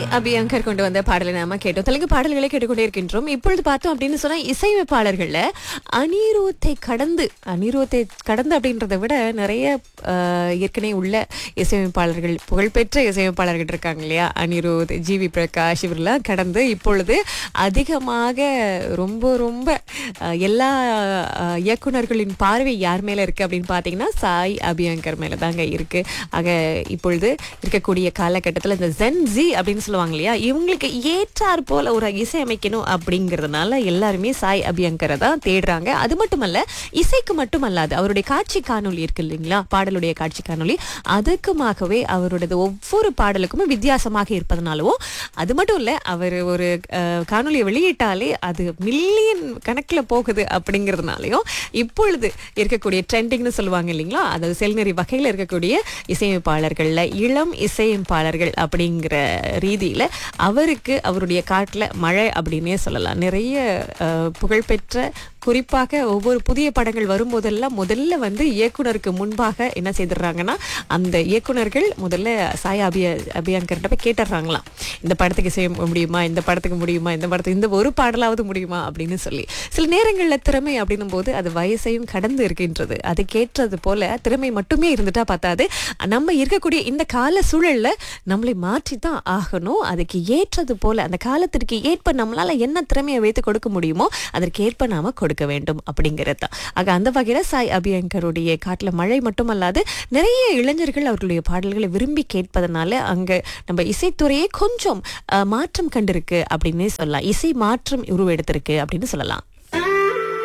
அபியங்கர் கொண்டு வந்த பாடலை நாம கேட்டோம் தெலுங்கு பாடல்களை கேட்டுக்கொண்டே இருக்கின்றோம் இப்பொழுது பார்த்தோம் அப்படின்னு சொன்னா இசையமைப்பாளர்கள்ல அனிருத்தை கடந்து அனிருத்தை கடந்து அப்படின்றத விட நிறைய ஆஹ், ஏற்கனவே உள்ள இசையமைப்பாளர்கள் புகழ்பெற்ற இசையமைப்பாளர்கள் இருக்காங்க இல்லையா அனிருத் ஜி வி பிரகாஷ் இவரெல்லாம் கடந்து இப்பொழுது அதிகமாக ரொம்ப ரொம்ப ஆஹ், எல்லா ஆஹ், இயக்குனர்களின் பார்வை யார் மேல இருக்கு அப்படின்னு பார்த்தீங்கன்னா சாய் அபியங்கர் மேல தாங்க இருக்கு ஆக இப்பொழுது இருக்கக்கூடிய காலகட்டத்தில் இந்த ஜென் ஜி அப்படின்னு சொல்லுவாங்க இல்லையா இவங்களுக்கு ஏற்றார் போல ஒரு இசை அமைக்கணும் அப்படிங்கிறதுனால எல்லாருமே சாய் அபியங்கரை தான் தேடுறாங்க அது மட்டுமல்ல இசைக்கு மட்டுமல்லாது அவருடைய காட்சி காணொளி இருக்கு இல்லைங்களா பாடலுடைய காட்சி காணொளி அதுக்குமாகவே அவருடைய ஒவ்வொரு பாடலுக்குமே வித்தியாசமாக இருப்பதனாலவும் அது மட்டும் இல்ல அவர் ஒரு அஹ், காணொளியை வெளியிட்டாலே அது மில்லியன் கணக்கில் போகுது அப்படிங்கிறதுனாலையும் இப்பொழுது இருக்கக்கூடிய ட்ரெண்டிங்னு சொல்லுவாங்க இல்லைங்களா அதாவது செல்நெறி வகையில் இருக்கக்கூடிய இசையமைப்பாளர்கள்ல இளம் இசையமைப்பாளர்கள் அப்படிங்கிற ரீதியில அவருக்கு அவருடைய காட்டுல மழை அப்படின்னே சொல்லலாம் நிறைய அஹ், புகழ்பெற்ற குறிப்பாக ஒவ்வொரு புதிய படங்கள் வரும்போதெல்லாம் முதல்ல வந்து இயக்குனருக்கு முன்பாக என்ன செய்துடுறாங்கன்னா அந்த இயக்குனர்கள் முதல்ல சாய் அபிய அபியான்கர்கிட்ட போய் கேட்டுடுறாங்களாம் இந்த படத்துக்கு செய்ய முடியுமா இந்த படத்துக்கு முடியுமா இந்த படத்துக்கு இந்த ஒரு பாடலாவது முடியுமா அப்படின்னு சொல்லி சில நேரங்களில் திறமை அப்படின்னும் போது அது வயசையும் கடந்து இருக்கின்றது அதுக்கேற்றது போல திறமை மட்டுமே இருந்துட்டா பத்தாது நம்ம இருக்கக்கூடிய இந்த கால சூழல்ல நம்மளை மாற்றி தான் ஆகணும் அதுக்கு ஏற்றது போல அந்த காலத்திற்கு ஏற்ப நம்மளால என்ன திறமையை வைத்து கொடுக்க முடியுமோ அதற்கு ஏற்ப நாம கொடுக்க வேண்டும் அப்படிங்கிறது தான் ஆக அந்த வகையில சாய் அபியங்கருடைய காட்டுல மழை மட்டுமல்லாது நிறைய இளைஞர்கள் அவர்களுடைய பாடல்களை விரும்பி கேட்பதனால அங்க நம்ம இசைத்துறையே கொஞ்சம் அஹ், மாற்றம் கண்டிருக்கு அப்படின்னு சொல்லலாம் இசை மாற்றம் உருவெடுத்திருக்கு அப்படின்னு சொல்லலாம்